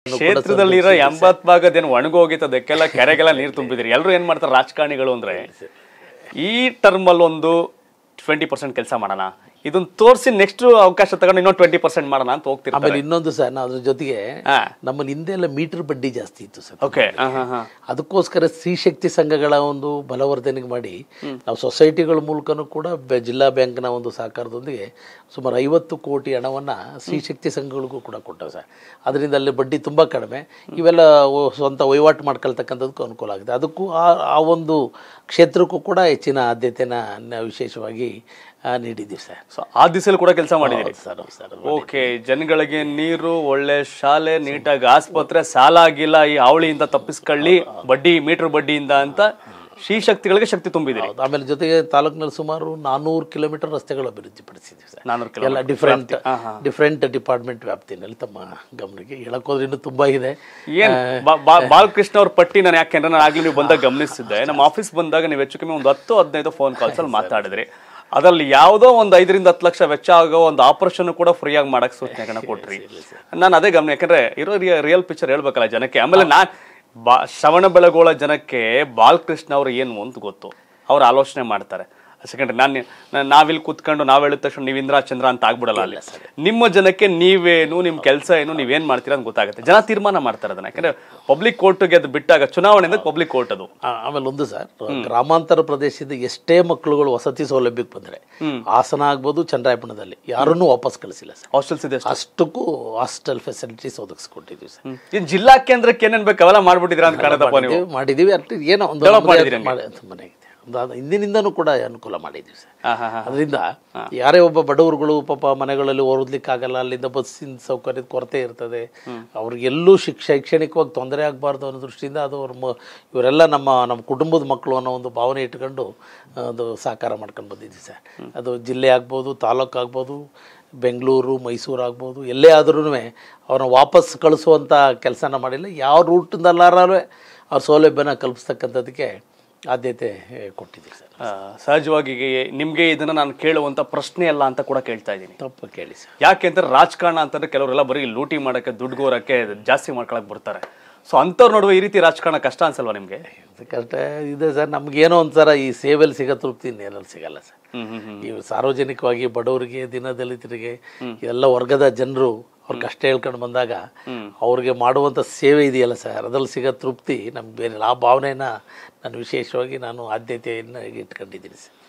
ಕ್ಷೇತ್ರದಲ್ಲಿರೋ ಎಂಬತ್ ಭಾಗದೇನು ಒಣಗೋಗಿತ್ತು ಅದಕ್ಕೆಲ್ಲ ಕೆರೆಗೆಲ್ಲ ನೀರು ತುಂಬಿದ್ರಿ ಎಲ್ಲರೂ ಏನ್ ಮಾಡ್ತಾರೆ ರಾಜಕಾರಣಿಗಳು ಅಂದ್ರೆ ಈ ಟರ್ಮ್ ಅಲ್ಲಿ ಒಂದು ಟ್ವೆಂಟಿ ಪರ್ಸೆಂಟ್ ಕೆಲಸ ಮಾಡೋಣ ಇದನ್ನ ತೋರಿಸಿ ನೆಕ್ಸ್ಟ್ ಅವಕಾಶ ತಗೊಂಡು ಇನ್ನೊಂದು ಟ್ವೆಂಟಿ ಪರ್ಸೆಂಟ್ ಮಾಡೋಣ ಅಂತ ಹೋಗ್ತಿರ್ತಾರೆ ಆಮೇಲೆ ಇನ್ನೊಂದು ಸರ್ ನಾವು ಅದ್ರ ಜೊತೆಗೆ ಹಾ ನಮ್ಮಲ್ಲಿ ಹಿಂದೆ ಎಲ್ಲ ಮೀಟರ್ ಬಡ್ಡಿ ಜಾಸ್ತಿ ಇತ್ತು ಸರ್ ಓಕೆ ಹಾ ಹಾ ಹಾ ಅದಕ್ಕೋಸ್ಕರ ಸ್ತ್ರೀ ಶಕ್ತಿ ಸಂಘಗಳ ಒಂದು ಬಲವರ್ಧನೆಗೆ ಮಾಡಿ ನಾವು ಸೊಸೈಟಿಗಳ ಮೂಲಕನೂ ಕೂಡ ಬೆ- ಜಿಲ್ಲಾ ಬ್ಯಾಂಕ್ನ ಒಂದು ಸಹಕಾರದೊಂದಿಗೆ ಸುಮಾರು ಐವತ್ತು ಕೋಟಿ ಹಣವನ್ನು ಸ್ತ್ರೀ ಶಕ್ತಿ ಸಂಘಗಳಿಗೂ ಕೂಡ ಕೊಟ್ಟವು ಸರ್ ಅದರಿಂದ ಅಲ್ಲಿ ಬಡ್ಡಿ ತುಂಬ ಕಡಿಮೆ ಇವೆಲ್ಲ ಓ- ಸ್ವಂತ ವಹಿವಾಟು ಮಾಡ್ಕೊಳ್ತಕ್ಕಂಥದ್ದಕ್ಕೂ ಅನುಕೂಲ ಆಗಿದೆ ಅದಕ್ಕೂ ಆ ಆ ಒಂದು ಕ್ಷೇತ್ರಕ್ಕೂ ಕೂಡ ಹೆಚ್ಚಿನ ಆದ್ಯತೆನ ನ- ವಿಶೇಷವಾಗಿ ಆ, ನೀಡಿದ್ದೀವಿ ಸರ್ ಸೊ ಆ ದಿಸೆಯಲ್ಲಿ ಕೂಡ ಕೆಲಸ ಮಾಡಿದಿರಿ ಹೌದು ಸರ್ ಹೌದು ಸರ್ ಓಕೆ ಜನಗಳಿಗೆ ನೀರು ಒಳ್ಳೆ ಶಾಲೆ ನೀಟಾಗಿ ಆಸ್ಪತ್ರೆ ಸಾಲ ಆಗಿಲ್ಲ ಈ ಹಾವಳಿಯಿಂದ ತಪ್ಪಿಸ್ಕೊಳ್ಳಿ ಬಡ್ಡಿ ಮೀಟರ್ ಬಡ್ಡಿಯಿಂದ ಅಂತ ಶ್ರೀ ಶಕ್ತಿಗಳಿಗೆ ಶಕ್ತಿ ತುಂಬಿದಿರಿ ಹೌದು. ಆಮೇಲೆ ಜೊತೆಗೆ ತಾಲೂಕಿನಲ್ಲಿ ಸುಮಾರು ನಾನ್ನೂರು ಕಿಲೋಮೀಟರ್ ರಸ್ತೆಗಳು ಅಭಿವೃದ್ಧಿ ಪಡಿಸಿದ್ದೀವಿ ಸರ್ ನಾನೂರು ಎಲ್ಲ ಡಿಫ್ರೆಂಟ್ ಡಿಫ್ರೆಂಟ್ ಡಿಪಾರ್ಟ್ಮೆಂಟ್ ವ್ಯಾಪ್ತಿನಲ್ಲಿ ತಮ್ಮ ಗಮನಕ್ಕೆ ಹೇಳಕ್ ಹೋದ್ರೆ ಇನ್ನೂ ತುಂಬಾ ಇದೆ ಏನ್ ಬಾ- ಬಾ- ಬಾಲಕೃಷ್ಣ ಅವ್ರ ಪಟ್ಟಿ ನಾನು ಯಾಕೆಂದ್ರೆ ನಾನು ಆಗ್ಲಿ ನೀವು ಬಂದಾಗ ಗಮನಿಸಿದ್ದೆ ನಮ್ಮ ಆಫೀಸ್ ಬಂದಾಗ ನೀವು ಹೆಚ್ಚು ಕಮ್ಮಿ ಒಂದು ಹತ್ತು ಹದಿನೈದು ಫೋನ್ ಕಾಲ್ಸ್ ಅಲ್ಲಿ ಮಾತಾಡಿದ್ರಿ ಅದ್ರಲ್ಲಿ ಯಾವುದೋ ಒಂದು ಐದರಿಂದ ಹತ್ತು ಲಕ್ಷ ವೆಚ್ಚ ಆಗೋ ಒಂದು ಆಪರೇಷನ್ ಕೂಡ ಫ್ರೀ ಆಗಿ ಮಾಡಕ್ ಸೂಚನೆಗಳನ್ನ ಕೊಟ್ರಿ ನಾನು ಅದೇ ಗಮನ ಯಾಕಂದ್ರೆ ಇರೋ ರಿಯಲ್ ಪಿಕ್ಚರ್ ಹೇಳ್ಬೇಕಲ್ಲ ಜನಕ್ಕೆ ಆಮೇಲೆ ನಾನ್ ಬಾ ಶ್ರವಣ ಬೆಳಗೋಳ ಜನಕ್ಕೆ ಬಾಲಕೃಷ್ಣ ಅವ್ರು ಏನು ಅಂತ ಗೊತ್ತು ಅವ್ರು ಆಲೋಚನೆ ಮಾಡ್ತಾರೆ ಸೆಕೆಂಡ್ ನಾನು ನಾವಿಲ್ಲಿ ಕೂತ್ಕೊಂಡು ನಾವ್ ಹೇಳಿದ ತಕ್ಷಣ ನೀವು ಇಂದ್ರ ಚಂದ್ರ ಅಂತ ಆಗ್ಬಿಡಲ್ಲ ಅಲ್ಲಿ ನಿಮ್ಮ ಜನಕ್ಕೆ ನೀವೇನು ನಿಮ್ ಕೆಲಸ ಏನು ನೀವೇನ್ ಮಾಡ್ತೀರಾ ಅಂತ ಗೊತ್ತಾಗುತ್ತೆ ಜನ ತೀರ್ಮಾನ ಮಾಡ್ತಾರೆ ಅದನ್ನ ಯಾಕಂದ್ರೆ ಪಬ್ಲಿಕ್ ಕೋರ್ಟ್ಗೆ ಅದು ಬಿಟ್ಟಾಗ ಚುನಾವಣೆಯಿಂದ ಪಬ್ಲಿಕ್ ಕೋರ್ಟ್ ಅದು ಆ- ಆಮೇಲೆ ಒಂದು ಸರ್ ಗ್ರಾಮಾಂತರ ಪ್ರದೇಶದ ಎಷ್ಟೇ ಮಕ್ಕಳುಗಳು ವಸತಿ ಸೌಲಭ್ಯಕ್ಕೆ ಬಂದ್ರೆ ಹಾಸನ ಆಗ್ಬೋದು ಚಂದ್ರಾಯಪಟ್ಟಣದಲ್ಲಿ ಯಾರನ್ನೂ ವಾಪಸ್ ಕಳಿಸಿಲ್ಲ ಸರ್ ಹಾಸ್ಟೆಲ್ಸ್ ಇದೆ ಅಷ್ಟಕ್ಕೂ ಹಾಸ್ಟೆಲ್ ಫೆಸಿಲಿಟೀಸ್ ಒದಗಿಸ್ಕೊಟ್ಟಿದ್ದೀವಿ ಸರ್ ಈ ಜಿಲ್ಲಾ ಕೇಂದ್ರಕ್ಕೆ ಏನೇನ್ ಬೇಕು ಅವೆಲ್ಲ ಮಾಡ್ಬಿಟ್ಟಿದ್ರ ಅಂತ ಕಾಣದಪ್ಪ ನೀವು ಮಾಡಿದ್ದೀವಿ- ಮಾಡಿದ್ದೀವಿ ಅಟ್ ಏನೋ ಒಂದು Develop ನಮ್ಮದೇ ಮಾಡಿದ್ದೀರಿ ಮಾಡಿ- ತುಂಬಾನೇ ಇದೆ ಒಂದು ಅದು ಹಿಂದಿನಿಂದನೂ ಕೂಡ ಅನುಕೂಲ ಮಾಡಿದ್ದೀವಿ ಸರ್ ಹಾ ಹಾ ಹಾ ಅದರಿಂದ ಯಾರೇ ಒಬ್ಬ ಬಡವರುಗಳು ಪಾಪ ಮನೆಗಳಲ್ಲಿ ಓದಲಿಕ್ಕಾಗಲ್ಲ ಅಲ್ಲಿಂದ ಬಸ್ಸಿನ ಸೌಕರ್ಯದ ಕೊರತೆ ಇರ್ತದೆ ಅವ್ರಿಗೆಲ್ಲೂ ಶಿಕ್ಷ ಶೈಕ್ಷಣಿಕವಾಗಿ ತೊಂದರೆ ಆಗಬಾರ್ದು ಅನ್ನೋ ದೃಷ್ಟಿಯಿಂದ ಅದು ಅವ್ರ ಮ- ಇವರೆಲ್ಲ ನಮ್ಮ ನಮ್ಮ ಕುಟುಂಬದ ಮಕ್ಕಳು ಅನ್ನೋ ಒಂದು ಭಾವನೆ ಇಟ್ಕೊಂಡು ಅದು ಸಾಕಾರ ಮಾಡ್ಕೊಂಡು ಬಂದಿದ್ದೀವಿ ಸರ್ ಅದು ಜಿಲ್ಲೆ ಆಗ್ಬೋದು ತಾಲೂಕು ಆಗ್ಬೋದು ಬೆಂಗಳೂರು ಮೈಸೂರು ಆಗ್ಬೋದು ಎಲ್ಲೇ ಆದ್ರೂ ಅವ್ರನ್ನ ವಾಪಸ್ ಕಳಿಸುವಂಥ ಕೆಲಸನ ಮಾಡಿಲ್ಲ ಯಾವ ರೂಟಿಂದಲ್ಲಾರೇ ಅವ್ರ ಸೌಲಭ್ಯನ ಕಲ್ಪಿಸ್ತಕ್ಕಂಥದ್ದಕ್ಕೆ ಆದ್ಯತೆ ಕೊಟ್ಟಿದ್ದೀವಿ ಸರ್ ಆ, ಸಹಜವಾಗಿ ನಿಮ್ಗೆ ಇದನ್ನ ನಾನು ಕೇಳುವಂತ ಪ್ರಶ್ನೆ ಅಲ್ಲ ಅಂತ ಕೂಡ ಕೇಳ್ತಾ ಇದ್ದೀನಿ ತಪ್ಪು ಕೇಳಿ ಸರ್ ಯಾಕೆ ಅಂತಂದ್ರೆ ರಾಜಕಾರಣ ಅಂತಂದ್ರೆ ಕೆಲವರೆಲ್ಲ ಬರೀ ಲೂಟಿ ಮಾಡಕ್ಕೆ ದುಡ್ಡುಗೋರಕ್ಕೆ ಜಾಸ್ತಿ ಮಾಡ್ಕೊಳಕ್ ಬರ್ತಾರೆ ಸೊ ಅಂಥವ್ರ ನಡುವೆ ಈ ರೀತಿ ರಾಜಕಾರಣ ಕಷ್ಟ ಅನ್ಸಲ್ವಾ ನಿಮ್ಗೆ ಕರೆಕ್ಟ್ ಇದೆ ಸರ್ ನಮ್ಗೇನೋ ಒಂಥರ ಈ ಸೇವೆಯಲ್ಲಿ ಸಿಗೋ ತೃಪ್ತಿ ಇನ್ನೆಲ್ಲಲ್ಲಿ ಸಿಗಲ್ಲ ಸರ್ ಹ್ಮ್ ಹ್ಮ್ ಹ್ಮ್ ಈ ಸಾರ್ವಜನಿಕವಾಗಿ ಬಡವರಿಗೆ ದಿನದಲಿತರಿಗೆ ಎಲ್ಲ ವರ್ಗದ ಜನರು ಅವ್ರ ಕಷ್ಟ ಹೇಳ್ಕೊಂಡು ಬಂದಾಗ ಅವ್ರಿಗೆ ಮಾಡುವಂಥ ಸೇವೆ ಇದೆಯಲ್ಲ ಸರ್ ಅದ್ರಲ್ಲಿ ಸಿಗೋ ತೃಪ್ತಿ ನಮ್ಗೆ ಬೇರೆ ಆ ಭಾವನೆನ ನಾನು ವಿಶೇಷವಾಗಿ ನಾನು ಆದ್ಯತೆಯನ್ನು ಇಟ್ಕೊಂಡಿದ್ದೀನಿ ಸರ್